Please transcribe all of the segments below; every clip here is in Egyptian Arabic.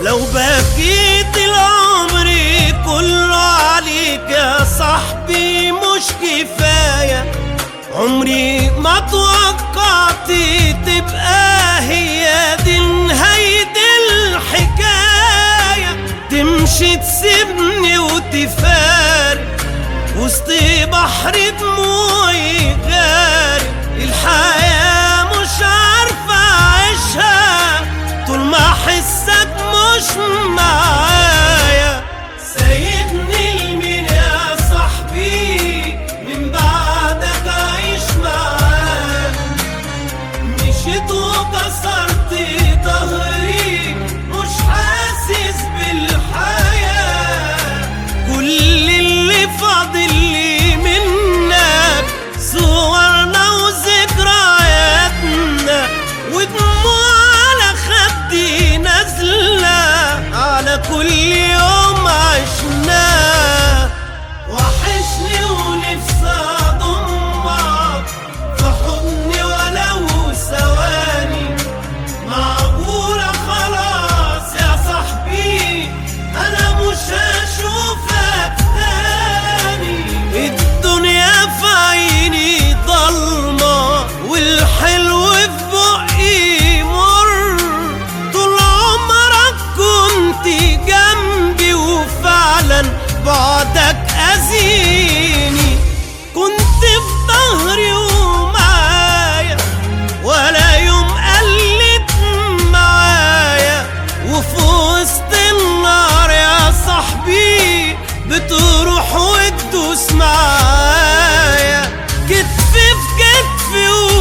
لو بكيت العمر كله عليك يا صاحبي مش كفاية عمري ما توقعت تبقى هي دي نهاية الحكاية تمشي تسيبني وتفارق وسط بحر دموعي غارق الحياة مش عارفة أعيشها طول ما أحسك مش معايا سايبني لمين يا صاحبي من بعدك أعيش معاك مشيت وكسرت ظهري مش حاسس بالحياة كل اللي فاضل لي منك صورنا وذكرياتنا ودموع على خدي نازلة على كل يوم عشناه وحشني ونفسي اضمك في حضني ولو ثواني معقولة خلاص يا صاحبي أنا مش هشوفك تاني الدنيا في عيني ضلمة والحلو في بقي مر طول عمرك كنت جنبي وفعلا بعدك أذيني كنت في ظهري ومعايا ولا يوم قلت معايا وفي وسط النار يا صاحبي بتروح وتدوس معايا كتف في كتف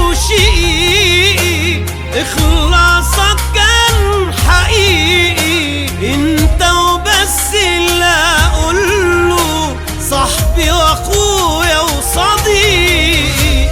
وشقيقي اخلاصك كان حقيقي انت وبس اللي اقوله صاحبي واخويا وصديقي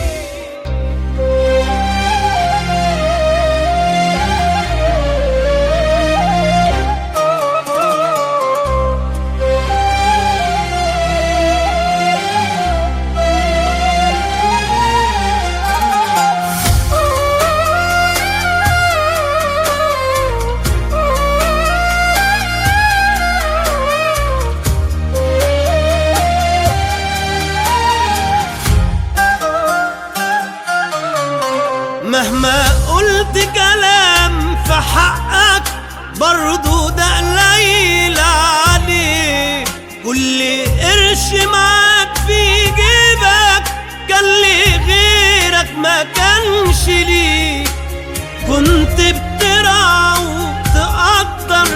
مهما قلت كلام في حقك برضو ده قليل عليه كل قرش معاك في جيبك كان لي غيرك ما كانش ليك كنت بترعى وتقدر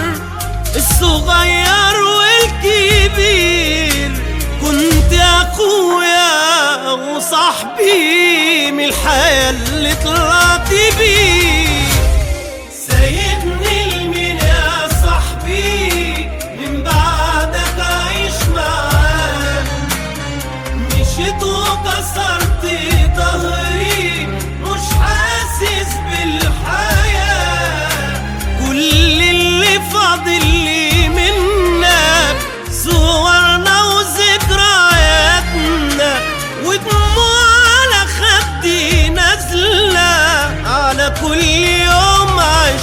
الصغير والكبير كنت اخويا وصاحبي من الحياة اللي طلعت بيه سايبني لمين يا صاحبي من بعدك اعيش معاك مشيت وكسرت ظهري مش حاسس بالحياة كل اللي فاضل لي منك صورنا وذكرياتنا ودموع على خدي نازلة على كل يوم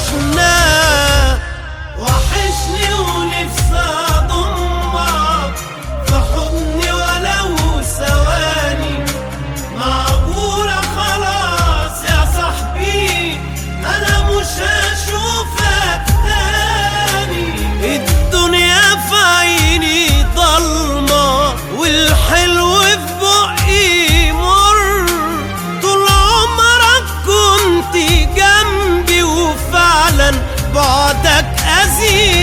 عشناه وحشني ونفسي اضمك في حضني ولو ثواني معقولة خلاص يا صاحبي أنا مش هشوفك تاني الدنيا في عيني ضلمة والحلو في بقي مر طول عمرك كنت جنبي وفعلا بعدك أذية